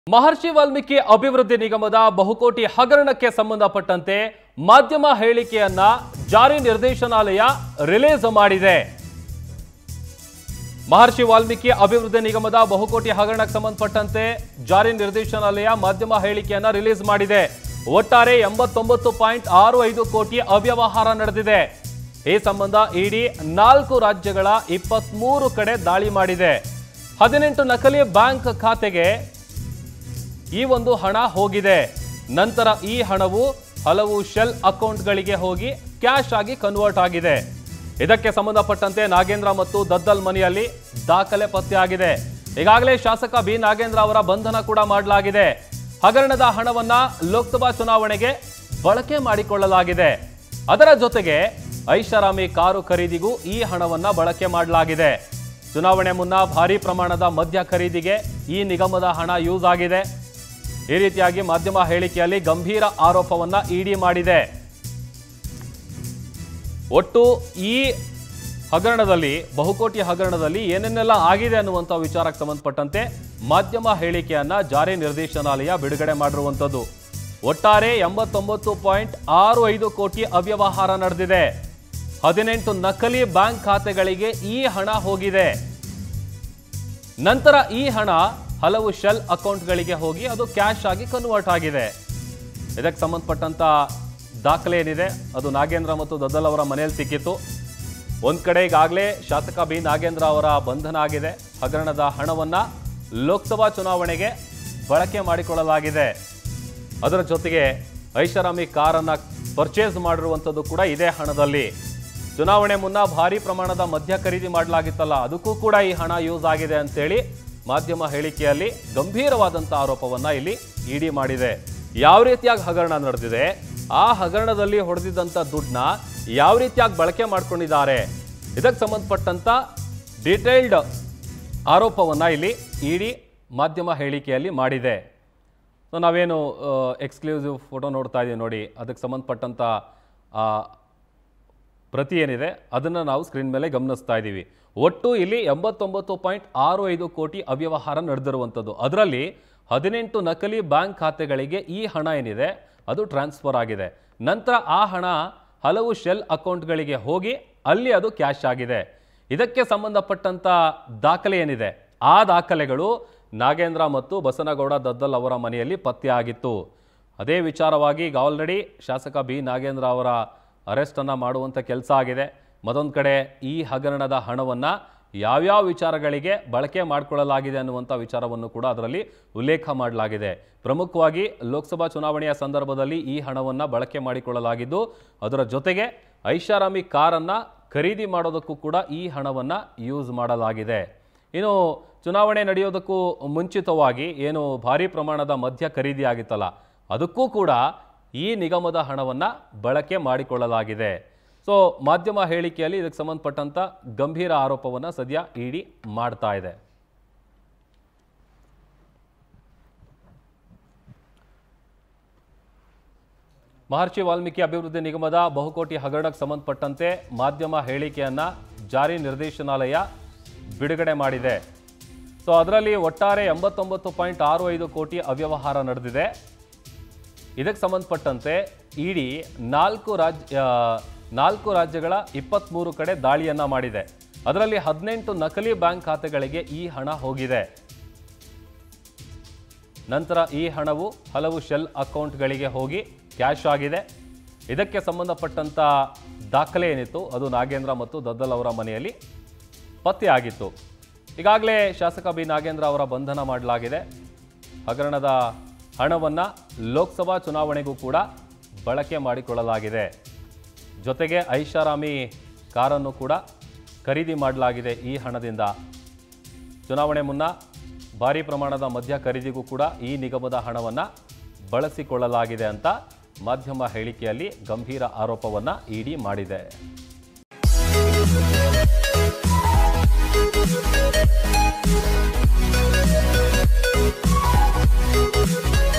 ಮಹರ್ಷಿ ವಾಲ್ಮೀಕಿ ಅಭಿವೃದ್ಧಿ ನಿಗಮದ ಬಹುಕೋಟಿ ಹಗರಣಕ್ಕೆ ಸಂಬಂಧಪಟ್ಟಂತೆ ಮಾಧ್ಯಮ ಹೇಳಿಕೆಯನ್ನ ಜಾರಿ ನಿರ್ದೇಶನಾಲಯ ರಿಲೀಸ್ ಮಾಡಿದೆ ಮಹರ್ಷಿ ವಾಲ್ಮೀಕಿ ಅಭಿವೃದ್ಧಿ ನಿಗಮದ ಬಹುಕೋಟಿ ಹಗರಣಕ್ಕೆ ಸಂಬಂಧಪಟ್ಟಂತೆ ಜಾರಿ ನಿರ್ದೇಶನಾಲಯ ಮಾಧ್ಯಮ ಹೇಳಿಕೆಯನ್ನ ರಿಲೀಸ್ ಮಾಡಿದೆ ಒಟ್ಟಾರೆ ಎಂಬತ್ತೊಂಬತ್ತು ಪಾಯಿಂಟ್ ಆರು ಐದು ಕೋಟಿ ಅವ್ಯವಹಾರ ನಡೆದಿದೆ ಈ ಸಂಬಂಧ ಇಡೀ ನಾಲ್ಕು ರಾಜ್ಯಗಳ ಇಪ್ಪತ್ಮೂರು ಕಡೆ ದಾಳಿ ಮಾಡಿದೆ ಹದಿನೆಂಟು ನಕಲಿ ಬ್ಯಾಂಕ್ ಖಾತೆಗೆ ಈ ಒಂದು ಹಣ ಹೋಗಿದೆ ನಂತರ ಈ ಹಣವು ಹಲವು ಶೆಲ್ ಅಕೌಂಟ್ಗಳಿಗೆ ಹೋಗಿ ಕ್ಯಾಶ್ ಆಗಿ ಕನ್ವರ್ಟ್ ಆಗಿದೆ ಇದಕ್ಕೆ ಸಂಬಂಧಪಟ್ಟಂತೆ ನಾಗೇಂದ್ರ ಮತ್ತು ದದ್ದಲ್ ಮನೆಯಲ್ಲಿ ದಾಖಲೆ ಪತ್ತೆಯಾಗಿದೆ ಈಗಾಗಲೇ ಶಾಸಕ ಬಿ ನಾಗೇಂದ್ರ ಅವರ ಬಂಧನ ಕೂಡ ಮಾಡಲಾಗಿದೆ ಹಗರಣದ ಹಣವನ್ನ ಲೋಕಸಭಾ ಚುನಾವಣೆಗೆ ಬಳಕೆ ಮಾಡಿಕೊಳ್ಳಲಾಗಿದೆ ಅದರ ಜೊತೆಗೆ ಐಷಾರಾಮಿ ಕಾರು ಖರೀದಿಗೂ ಈ ಹಣವನ್ನ ಬಳಕೆ ಮಾಡಲಾಗಿದೆ ಚುನಾವಣೆ ಮುನ್ನ ಭಾರಿ ಪ್ರಮಾಣದ ಮದ್ಯ ಖರೀದಿಗೆ ಈ ನಿಗಮದ ಹಣ ಯೂಸ್ ಆಗಿದೆ ಈ ರೀತಿಯಾಗಿ ಮಾಧ್ಯಮ ಹೇಳಿಕೆಯಲ್ಲಿ ಗಂಭೀರ ಆರೋಪವನ್ನ ಇಡಿ ಮಾಡಿದೆ ಒಟ್ಟು ಈ ಹಗರಣದಲ್ಲಿ ಬಹುಕೋಟಿ ಹಗರಣದಲ್ಲಿ ಏನೇನೆಲ್ಲ ಆಗಿದೆ ಅನ್ನುವಂಥ ವಿಚಾರಕ್ಕೆ ಸಂಬಂಧಪಟ್ಟಂತೆ ಮಾಧ್ಯಮ ಹೇಳಿಕೆಯನ್ನ ಜಾರಿ ನಿರ್ದೇಶನಾಲಯ ಬಿಡುಗಡೆ ಮಾಡಿರುವಂಥದ್ದು ಒಟ್ಟಾರೆ ಎಂಬತ್ತೊಂಬತ್ತು ಪಾಯಿಂಟ್ ಆರು ಐದು ಕೋಟಿ ಅವ್ಯವಹಾರ ನಡೆದಿದೆ ಹದಿನೆಂಟು ನಕಲಿ ಬ್ಯಾಂಕ್ ಖಾತೆಗಳಿಗೆ ಈ ಹಣ ಹೋಗಿದೆ ನಂತರ ಈ ಹಣ ಹಲವು ಶೆಲ್ ಅಕೌಂಟ್ಗಳಿಗೆ ಹೋಗಿ ಅದು ಕ್ಯಾಶ್ ಆಗಿ ಕನ್ವರ್ಟ್ ಆಗಿದೆ ಇದಕ್ಕೆ ಸಂಬಂಧಪಟ್ಟಂತ ದಾಖಲೆ ಏನಿದೆ ಅದು ನಾಗೇಂದ್ರ ಮತ್ತು ದದ್ದಲ್ ಅವರ ಮನೆಯಲ್ಲಿ ಸಿಕ್ಕಿತ್ತು ಒಂದ್ ಕಡೆ ಈಗಾಗಲೇ ಶಾಸಕ ಬಿ ನಾಗೇಂದ್ರ ಅವರ ಬಂಧನ ಆಗಿದೆ ಹಗರಣದ ಹಣವನ್ನ ಲೋಕಸಭಾ ಚುನಾವಣೆಗೆ ಬಳಕೆ ಮಾಡಿಕೊಳ್ಳಲಾಗಿದೆ ಅದರ ಜೊತೆಗೆ ಐಷಾರಾಮಿ ಕಾರನ್ನ ಪರ್ಚೇಸ್ ಮಾಡಿರುವಂಥದ್ದು ಕೂಡ ಇದೇ ಹಣದಲ್ಲಿ ಚುನಾವಣೆ ಮುನ್ನ ಭಾರಿ ಪ್ರಮಾಣದ ಮದ್ಯ ಖರೀದಿ ಮಾಡಲಾಗಿತ್ತಲ್ಲ ಅದಕ್ಕೂ ಕೂಡ ಈ ಹಣ ಯೂಸ್ ಆಗಿದೆ ಅಂತೇಳಿ ಮಾಧ್ಯಮ ಹೇಳಿಕೆಯಲ್ಲಿ ಗಂಭೀರವಾದಂಥ ಆರೋಪವನ್ನ ಇಲ್ಲಿ ಇಡಿ ಮಾಡಿದೆ ಯಾವ ರೀತಿಯಾಗಿ ಹಗರಣ ನಡೆದಿದೆ ಆ ಹಗರಣದಲ್ಲಿ ಹೊಡೆದಿದ್ದಂಥ ದುಡ್ಡನ್ನ ಯಾವ ರೀತಿಯಾಗಿ ಬಳಕೆ ಮಾಡ್ಕೊಂಡಿದ್ದಾರೆ ಇದಕ್ಕೆ ಸಂಬಂಧಪಟ್ಟಂತ ಡೀಟೇಲ್ಡ್ ಆರೋಪವನ್ನ ಇಲ್ಲಿ ಇಡಿ ಮಾಧ್ಯಮ ಹೇಳಿಕೆಯಲ್ಲಿ ಮಾಡಿದೆ ಸೊ ನಾವೇನು ಎಕ್ಸ್ಕ್ಲೂಸಿವ್ ಫೋಟೋ ನೋಡ್ತಾ ಇದ್ದೀವಿ ನೋಡಿ ಅದಕ್ಕೆ ಸಂಬಂಧಪಟ್ಟಂಥ ಆ, ಪ್ರತಿ ಏನಿದೆ ಅದನ್ನು ನಾವು ಸ್ಕ್ರೀನ್ ಮೇಲೆ ಗಮನಿಸ್ತಾ ಇದ್ದೀವಿ ಒಟ್ಟು ಇಲ್ಲಿ ಎಂಬತ್ತೊಂಬತ್ತು ಪಾಯಿಂಟ್ ಆರು ಐದು ಕೋಟಿ ಅವ್ಯವಹಾರ ನಡೆದಿರುವಂಥದ್ದು ಅದರಲ್ಲಿ ಹದಿನೆಂಟು ನಕಲಿ ಬ್ಯಾಂಕ್ ಖಾತೆಗಳಿಗೆ ಈ ಹಣ ಏನಿದೆ ಅದು ಟ್ರಾನ್ಸ್ಫರ್ ಆಗಿದೆ ನಂತರ ಆ ಹಣ ಹಲವು ಶೆಲ್ ಅಕೌಂಟ್ಗಳಿಗೆ ಹೋಗಿ ಅಲ್ಲಿ ಅದು ಕ್ಯಾಶ್ ಆಗಿದೆ ಇದಕ್ಕೆ ಸಂಬಂಧಪಟ್ಟಂತ ದಾಖಲೆ ಏನಿದೆ ಆ ದಾಖಲೆಗಳು ನಾಗೇಂದ್ರ ಮತ್ತು ಬಸನಗೌಡ ದದ್ದಲ್ ಅವರ ಮನೆಯಲ್ಲಿ ಪತ್ತೆಯಾಗಿತ್ತು ಅದೇ ವಿಚಾರವಾಗಿ ಈಗ ಆಲ್ರೆಡಿ ಶಾಸಕ ಬಿ ನಾಗೇಂದ್ರ ಅವರ ಅರೆಸ್ಟನ್ನು ಮಾಡುವಂಥ ಕೆಲಸ ಆಗಿದೆ ಮತ್ತೊಂದು ಕಡೆ ಈ ಹಗರಣದ ಹಣವನ್ನು ಯಾವ್ಯಾವ ವಿಚಾರಗಳಿಗೆ ಬಳಕೆ ಮಾಡಿಕೊಳ್ಳಲಾಗಿದೆ ಅನ್ನುವಂಥ ವಿಚಾರವನ್ನು ಕೂಡ ಅದರಲ್ಲಿ ಉಲ್ಲೇಖ ಮಾಡಲಾಗಿದೆ ಪ್ರಮುಖವಾಗಿ ಲೋಕಸಭಾ ಚುನಾವಣೆಯ ಸಂದರ್ಭದಲ್ಲಿ ಈ ಹಣವನ್ನು ಬಳಕೆ ಮಾಡಿಕೊಳ್ಳಲಾಗಿದ್ದು ಅದರ ಜೊತೆಗೆ ಐಷಾರಾಮಿ ಕಾರನ್ನು ಖರೀದಿ ಮಾಡೋದಕ್ಕೂ ಕೂಡ ಈ ಹಣವನ್ನು ಯೂಸ್ ಮಾಡಲಾಗಿದೆ ಇನ್ನು ಚುನಾವಣೆ ನಡೆಯೋದಕ್ಕೂ ಮುಂಚಿತವಾಗಿ ಏನು ಭಾರಿ ಪ್ರಮಾಣದ ಮದ್ಯ ಖರೀದಿ ಆಗಿತ್ತಲ್ಲ ಅದಕ್ಕೂ ಕೂಡ ಈ ನಿಗಮದ ಹಣವನ್ನು ಬಳಕೆ ಮಾಡಿಕೊಳ್ಳಲಾಗಿದೆ ಸೊ ಮಾಧ್ಯಮ ಹೇಳಿಕೆಯಲ್ಲಿ ಇದಕ್ಕೆ ಸಂಬಂಧಪಟ್ಟಂತ ಗಂಭೀರ ಆರೋಪವನ್ನು ಸದ್ಯ ಇಡಿ ಮಾಡ್ತಾ ಇದೆ ಮಹರ್ಷಿ ವಾಲ್ಮೀಕಿ ಅಭಿವೃದ್ಧಿ ನಿಗಮದ ಬಹುಕೋಟಿ ಹಗರಣಕ್ಕೆ ಸಂಬಂಧಪಟ್ಟಂತೆ ಮಾಧ್ಯಮ ಹೇಳಿಕೆಯನ್ನ ಜಾರಿ ನಿರ್ದೇಶನಾಲಯ ಬಿಡುಗಡೆ ಮಾಡಿದೆ ಸೊ ಅದರಲ್ಲಿ ಒಟ್ಟಾರೆ ಎಂಬತ್ತೊಂಬತ್ತು ಪಾಯಿಂಟ್ ಆರು ಐದು ಕೋಟಿ ಅವ್ಯವಹಾರ ನಡೆದಿದೆ ಇದಕ್ಕೆ ಸಂಬಂಧಪಟ್ಟಂತೆ ಇಡಿ ನಾಲ್ಕು ರಾಜ್ಯ ಆ, ನಾಲ್ಕು ರಾಜ್ಯಗಳ ಇಪ್ಪತ್ತ್ಮೂರು ಕಡೆ ದಾಳಿಯನ್ನ ಮಾಡಿದೆ ಅದರಲ್ಲಿ ಹದಿನೆಂಟು ನಕಲಿ ಬ್ಯಾಂಕ್ ಖಾತೆಗಳಿಗೆ ಈ ಹಣ ಹೋಗಿದೆ ನಂತರ ಈ ಹಣವು ಹಲವು ಶೆಲ್ ಅಕೌಂಟ್ಗಳಿಗೆ ಹೋಗಿ ಕ್ಯಾಶ್ ಆಗಿದೆ ಇದಕ್ಕೆ ಸಂಬಂಧಪಟ್ಟಂತ ದಾಖಲೆ ಏನಿತ್ತು ಅದು ನಾಗೇಂದ್ರ ಮತ್ತು ದದ್ದಲ್ ಅವರ ಮನೆಯಲ್ಲಿ ಪತ್ತೆಯಾಗಿತ್ತು ಈಗಾಗಲೇ ಶಾಸಕ ಬಿ ನಾಗೇಂದ್ರ ಅವರ ಬಂಧನ ಮಾಡಲಾಗಿದೆ ಹಗರಣದ ಹಣವನ್ನು ಲೋಕಸಭಾ ಚುನಾವಣೆಗೂ ಕೂಡ ಬಳಕೆ ಮಾಡಿಕೊಳ್ಳಲಾಗಿದೆ ಜೊತೆಗೆ ಐಷಾರಾಮಿ ಕಾರನ್ನು ಕೂಡ ಖರೀದಿ ಮಾಡಲಾಗಿದೆ ಈ ಹಣದಿಂದ ಚುನಾವಣೆ ಮುನ್ನ ಭಾರಿ ಪ್ರಮಾಣದ ಮದ್ಯ ಖರೀದಿಗೂ ಕೂಡ ಈ ನಿಗಮದ ಹಣವನ್ನು ಬಳಸಿಕೊಳ್ಳಲಾಗಿದೆ ಅಂತ ಮಾಧ್ಯಮ ಹೇಳಿಕೆಯಲ್ಲಿ ಗಂಭೀರ ಆರೋಪವನ್ನು ಇಡಿ ಮಾಡಿದೆ Thank you.